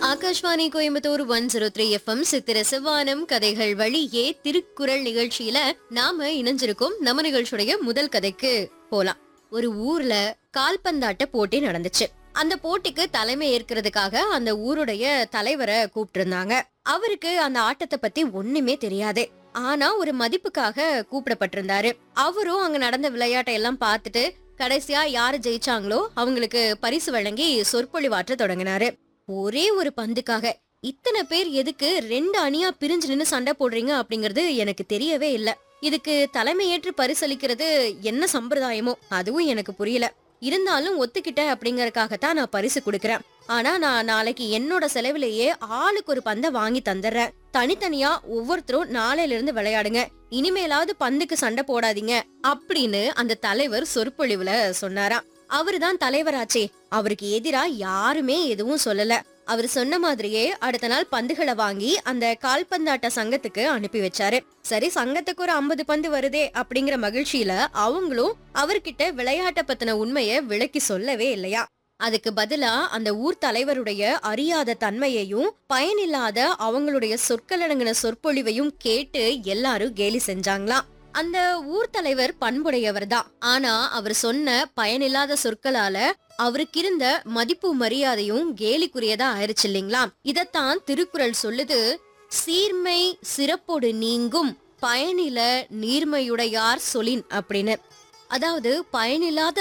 Akashvani Coimbatore one zero three FM சித்திர சிவானம் கதைகள் வழியே திருக்குறள் நிகழ்ச்சியில நாம இணைஞ்சிருக்கோம் நம்ம நிகழ்ச்சியுடைய முதல் கதைக்கு போலாம் ஒரு ஊர்ல கால்பந்தாட்ட போட்டி நடந்துச்சு அந்த போட்டிக்கு தலைமை ஏற்கிறதுக்காக அந்த ஊருடைய தலைவரை கூப்பிட்டு இருந்தாங்க அவருக்கு அந்த ஆட்டத்தை பத்தி ஒண்ணுமே தெரியாது ஆனா ஒரு மதிப்புக்காக கூப்பிடப்பட்டிருந்தாரு அவரும் அங்க நடந்த விளையாட்டை எல்லாம் பார்த்துட்டு கடைசியா யாரு ஜெயிச்சாங்களோ அவங்களுக்கு பரிசு வழங்கி சொற்பொழிவாற்ற தொடங்கினாரு ஒரே ஒரு பந்துக்காக இத்தனை பேர் எதுக்கு ரெண்டு அணியா பிரிஞ்சு நின்னு சண்டை போடுறீங்க அப்படிங்கறது எனக்கு தெரியவே இல்ல இதுக்கு தலைமையேற்று பரிசளிக்கிறது என்ன சம்பிரதாயமோ அதுவும் எனக்கு புரியல இருந்தாலும் ஒத்துக்கிட்ட அப்படிங்கறதுக்காகத்தான் நான் பரிசு கொடுக்கறேன் ஆனா நான் நாளைக்கு என்னோட செலவுலயே ஆளுக்கு ஒரு பந்தை வாங்கி தந்துடுறேன் தனித்தனியா ஒவ்வொருத்தரும் நாளையில இருந்து விளையாடுங்க இனிமேலாவது பந்துக்கு சண்டை போடாதீங்க அப்படின்னு அந்த தலைவர் சொற்பொழிவுல சொன்னாராம் அவருதான் தலைவராச்சே அவருக்கு எதிரா யாருமே எதுவும் சொல்லல அவர் சொன்ன மாதிரியே அடுத்த நாள் பந்துகளை வாங்கி அந்த கால்பந்தாட்ட சங்கத்துக்கு அனுப்பி வச்சாரு சரி சங்கத்துக்கு ஒரு ஐம்பது பந்து வருதே அப்படிங்கிற மகிழ்ச்சியில அவங்களும் அவர்கிட்ட விளையாட்ட பத்தின உண்மைய விளக்கி சொல்லவே இல்லையா அதுக்கு பதிலா அந்த ஊர் தலைவருடைய அறியாத தன்மையையும் பயனில்லாத அவங்களுடைய சொற்களடங்கின சொற்பொழிவையும் கேட்டு எல்லாரும் கேலி செஞ்சாங்களாம் அந்த ஊர் தலைவர் பண்புடையவர் தான் ஆனா அவர் சொன்ன பயனில்லாத சொற்களால அவருக்கு இருந்த மதிப்பு மரியாதையும் கேலிக்குரியதா ஆயிருச்சு இல்லைங்களா இதத்தான் திருக்குறள் சொல்லுது சீர்மை சிறப்போடு நீங்கும் பயனில நீர்மையுடையார் சொலின் அப்படின்னு அதாவது பயனில்லாத